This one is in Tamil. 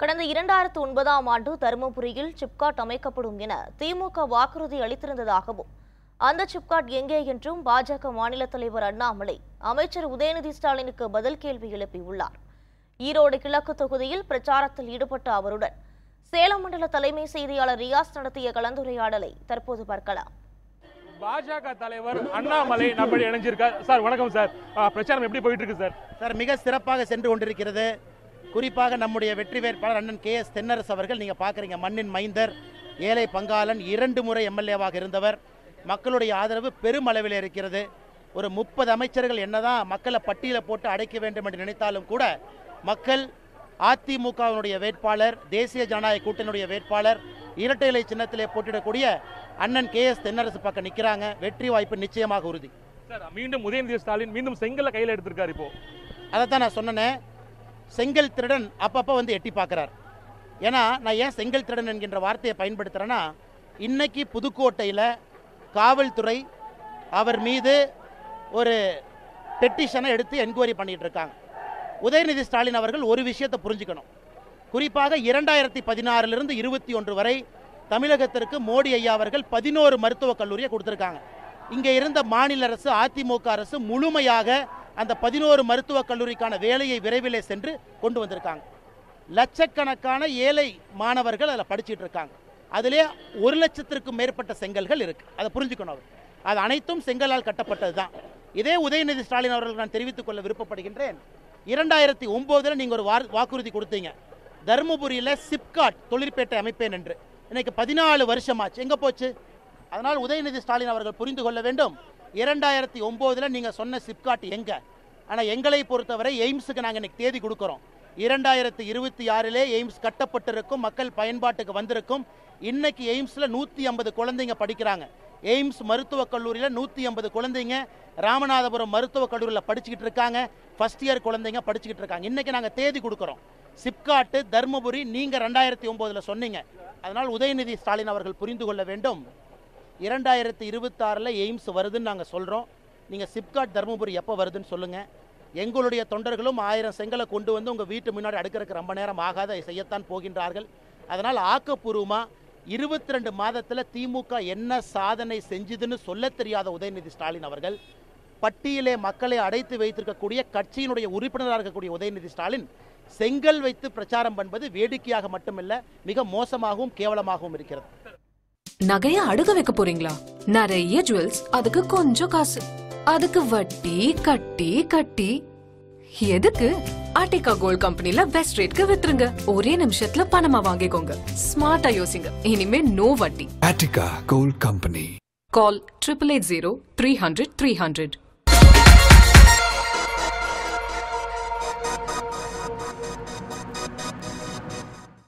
கடந்த இரண்டாயிரத்து ஒன்பதாம் ஆண்டு தருமபுரியில் சிப்காட் அமைக்கப்படும் என திமுக வாக்குறுதி அளித்திருந்ததாகவும் அந்த சிப்காட் எங்கே என்றும் பாஜக மாநில தலைவர் அண்ணாமலை அமைச்சர் உதயநிதி ஸ்டாலினுக்கு பதில் கேள்வி எழுப்பியுள்ளார் ஈரோடு கிழக்கு தொகுதியில் பிரச்சாரத்தில் ஈடுபட்ட அவருடன் சேலம் மண்டல தலைமை செய்தியாளர் ரியாஸ் நடத்திய கலந்துரையாடலை தற்போது பார்க்கலாம் பாஜக தலைவர் அண்ணாமலை நம்மளை இணைஞ்சிருக்கார் சார் வணக்கம் சார் ஆ, பிரச்சாரம் எப்படி போயிட்டு இருக்கு சார் சார் மிக சிறப்பாக சென்று கொண்டிருக்கிறது குறிப்பாக நம்முடைய வெற்றி வேட்பாளர் அண்ணன் கே எஸ் தென்னரசு அவர்கள் நீங்கள் பார்க்குறீங்க மண்ணின் மைந்தர் ஏழை பங்காளன் இரண்டு முறை எம்எல்ஏவாக இருந்தவர் மக்களுடைய ஆதரவு பெருமளவில் இருக்கிறது ஒரு முப்பது அமைச்சர்கள் என்னதான் மக்களை பட்டியல போட்டு அடைக்க வேண்டும் என்று நினைத்தாலும் கூட மக்கள் அதிமுகவினுடைய வேட்பாளர் தேசிய ஜனநாயக கூட்டணியுடைய வேட்பாளர் இரட்டை இலை சின்னத்திலே போட்டியிடக்கூடிய அண்ணன் கே எஸ் தென்னரசு பக்கம் நிற்கிறாங்க வெற்றி வாய்ப்பு நிச்சயமாக உறுதி சார் மீண்டும் உதயநிதி ஸ்டாலின் மீண்டும் செங்கல்ல கையில எடுத்திருக்காரு இப்போ அதைத்தான் நான் சொன்னேன் செங்கல் திருடன் அப்பப்போ வந்து எட்டி பார்க்குறார் ஏன்னா நான் ஏன் செங்கல் திருடன் என்கின்ற வார்த்தையை பயன்படுத்துகிறேன்னா இன்னைக்கு புதுக்கோட்டையில் காவல்துறை அவர் மீது ஒரு பெட்டிஷனை எடுத்து என்கொயரி பண்ணிட்டு இருக்காங்க உதயநிதி ஸ்டாலின் அவர்கள் ஒரு விஷயத்தை புரிஞ்சுக்கணும் குறிப்பாக இரண்டாயிரத்தி பதினாறிலிருந்து இருபத்தி ஒன்று வரை தமிழகத்திற்கு மோடி ஐயா அவர்கள் பதினோரு மருத்துவக் கல்லூரியை கொடுத்துருக்காங்க இங்கே இருந்த மாநில அரசு அதிமுக அரசு முழுமையாக அந்த பதினோரு மருத்துவக் கல்லூரிக்கான வேலையை விரைவிலே சென்று கொண்டு வந்திருக்காங்க லட்சக்கணக்கான ஏழை மாணவர்கள் அதில் படிச்சிட்டு இருக்காங்க அதிலே ஒரு லட்சத்திற்கும் மேற்பட்ட செங்கல்கள் இருக்கு அதை புரிஞ்சுக்கணும் அவர் அது அனைத்தும் செங்கலால் கட்டப்பட்டது தான் இதே உதயநிதி ஸ்டாலின் அவர்களுக்கு நான் தெரிவித்துக் கொள்ள விருப்பப்படுகின்றேன் இரண்டாயிரத்தி ஒம்போதில் நீங்கள் ஒரு வார் வாக்குறுதி கொடுத்தீங்க தருமபுரியில் சிப்காட் தொழிற்பேட்டை அமைப்பேன் என்று இன்னைக்கு பதினாலு வருஷமாச்சு எங்கே போச்சு அதனால் உதயநிதி ஸ்டாலின் அவர்கள் புரிந்து கொள்ள வேண்டும் இரண்டாயிரத்தி ஒம்போதில் நீங்கள் சொன்ன சிப்காட் எங்கே ஆனால் எங்களை பொறுத்தவரை எய்ம்ஸுக்கு நாங்கள் இன்னைக்கு தேதி கொடுக்குறோம் இரண்டாயிரத்தி இருபத்தி ஆறிலே எய்ம்ஸ் கட்டப்பட்டிருக்கும் மக்கள் பயன்பாட்டுக்கு வந்திருக்கும் இன்னைக்கு எய்ம்ஸில் நூற்றி ஐம்பது குழந்தைங்க படிக்கிறாங்க எய்ம்ஸ் மருத்துவக் கல்லூரியில் நூற்றி ஐம்பது குழந்தைங்க ராமநாதபுரம் மருத்துவக் கல்லூரியில் படிச்சுக்கிட்டு இருக்காங்க ஃபர்ஸ்ட் இயர் குழந்தைங்க படிச்சுக்கிட்டு இருக்காங்க இன்னைக்கு நாங்கள் தேதி கொடுக்குறோம் சிப்காட்டு தர்மபுரி நீங்கள் ரெண்டாயிரத்தி ஒம்போதில் சொன்னீங்க அதனால் உதயநிதி ஸ்டாலின் அவர்கள் புரிந்து கொள்ள வேண்டும் இரண்டாயிரத்தி இருபத்தாறில் எய்ம்ஸ் வருதுன்னு நாங்கள் சொல்கிறோம் நீங்கள் சிப்காட் தருமபுரி எப்போ வருதுன்னு சொல்லுங்கள் எங்களுடைய தொண்டர்களும் ஆயிரம் செங்கலை கொண்டு வந்து உங்கள் வீட்டு முன்னாடி அடுக்கிறதுக்கு ரொம்ப நேரம் ஆகாத அதை செய்யத்தான் போகின்றார்கள் அதனால் ஆக்கப்பூர்வமாக இருபத்தி ரெண்டு மாதத்தில் திமுக என்ன சாதனை செஞ்சுதுன்னு சொல்ல தெரியாத உதயநிதி ஸ்டாலின் அவர்கள் பட்டியலே மக்களை அடைத்து வைத்திருக்கக்கூடிய கட்சியினுடைய உறுப்பினராக இருக்கக்கூடிய உதயநிதி ஸ்டாலின் செங்கல் வைத்து பிரச்சாரம் பண்ணுவது வேடிக்கையாக மட்டுமல்ல மிக மோசமாகவும் கேவலமாகவும் இருக்கிறது நகைய அடுக வைக்க போறீங்களா நிறைய ஜுவல்ஸ் அதுக்கு கொஞ்சம் காசு அதுக்கு வட்டி கட்டி கட்டி எதுக்கு ஆர்டிகா கோல்ட் கம்பெனில பெஸ்ட் ரேட்க்கு வித்துருங்க ஒரே நிமிஷத்துல பணமா வாங்கிக்கோங்க ஸ்மார்ட்டா யோசிங்க இனிமே நோ வட்டி Attica Gold Company. Call triple eight zero three hundred three hundred